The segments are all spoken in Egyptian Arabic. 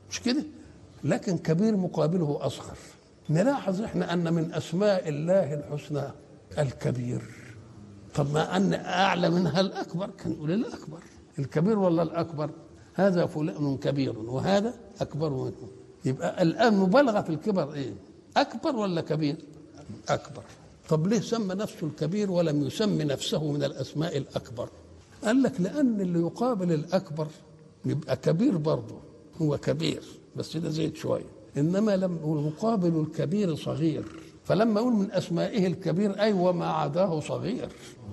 مش كده لكن كبير مقابله اصغر نلاحظ احنا ان من اسماء الله الحسنى الكبير طب ما ان اعلى منها الاكبر كان يقول الاكبر الكبير ولا الاكبر هذا فلان كبير وهذا اكبر منه يبقى الان مبالغه في الكبر ايه اكبر ولا كبير اكبر طب ليه سمى نفسه الكبير ولم يسمي نفسه من الاسماء الاكبر قال لك لان اللي يقابل الاكبر يبقى كبير برضه هو كبير بس ده زيد شويه انما لما يقابل الكبير صغير فلما يقول من اسمائه الكبير اي وما عداه صغير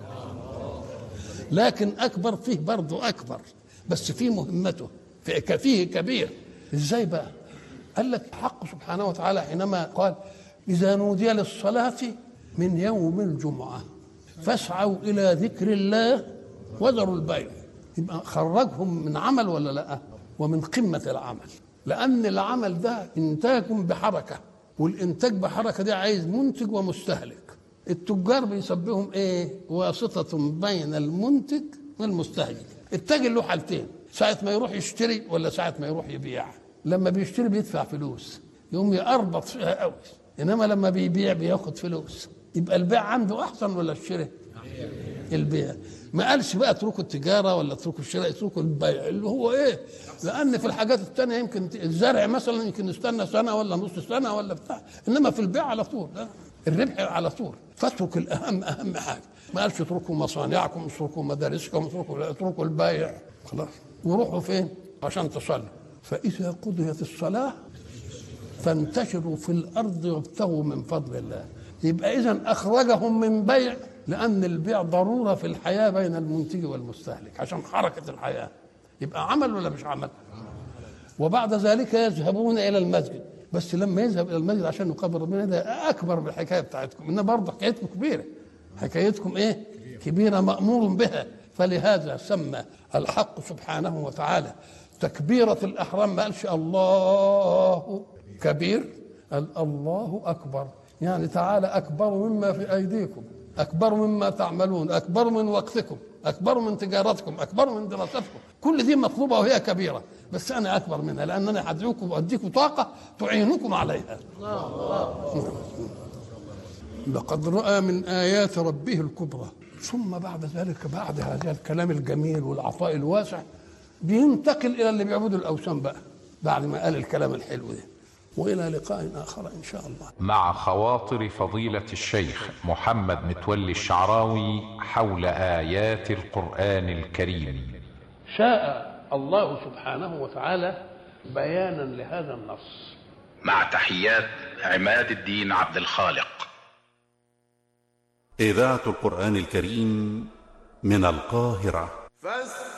لكن اكبر فيه برضه اكبر بس فيه مهمته في فيه كبير ازاي بقى قال لك الحق سبحانه وتعالى حينما قال اذا نودي للصلاه من يوم الجمعه فاسعوا الى ذكر الله وذروا البيع يبقى خرجهم من عمل ولا لا ومن قمه العمل لان العمل ده انتاج بحركه والانتاج بحركه دي عايز منتج ومستهلك التجار بيسبهم ايه واسطه بين المنتج والمستهلك التاجر له حالتين ساعه ما يروح يشتري ولا ساعه ما يروح يبيع لما بيشتري بيدفع فلوس يقوم يقربط فيها قوي انما لما بيبيع بياخد فلوس يبقى البيع عنده احسن ولا الشراء البيع ما قالش بقى اتركوا التجاره ولا اتركوا الشراء اتركوا البيع اللي هو ايه لان في الحاجات الثانيه يمكن الزرع مثلا يمكن نستنى سنه ولا نص سنه ولا بتاع انما في البيع على طول لا الربح على طول فاترك الاهم اهم حاجه ما قالش اتركوا مصانعكم اتركوا مدارسكم اتركوا لا اتركوا البيع خلاص وروحوا فين عشان تصلوا فاذا قضيت الصلاه فانتشروا في الارض وابتغوا من فضل الله يبقى اذا اخرجهم من بيع لان البيع ضروره في الحياه بين المنتج والمستهلك عشان حركه الحياه يبقى عمل ولا مش عمل وبعد ذلك يذهبون الى المسجد بس لما يذهب الى المسجد عشان يقابل ربنا ده اكبر من الحكايه بتاعتكم ان برضه حكايتكم كبيره حكايتكم ايه كبيره مامور بها فلهذا سمى الحق سبحانه وتعالى تكبيره الاحرام ما قالش الله كبير قال الله اكبر يعني تعالى اكبر مما في ايديكم اكبر مما تعملون اكبر من وقتكم اكبر من تجارتكم اكبر من دراستكم كل دي مطلوبه وهي كبيره بس انا اكبر منها لان انا هدعوكم واديكم طاقه تعينكم عليها لقد راى من ايات ربه الكبرى ثم بعد ذلك بعد هذا الكلام الجميل والعطاء الواسع بينتقل الى اللي بيعبدوا الاوثان بقى بعد ما قال الكلام الحلو ده والى لقاء اخر ان شاء الله مع خواطر فضيلة الشيخ محمد متولي الشعراوي حول آيات القرآن الكريم شاء الله سبحانه وتعالى بيانا لهذا النص مع تحيات عماد الدين عبد الخالق إذاعة القرآن الكريم من القاهرة فاستمعوا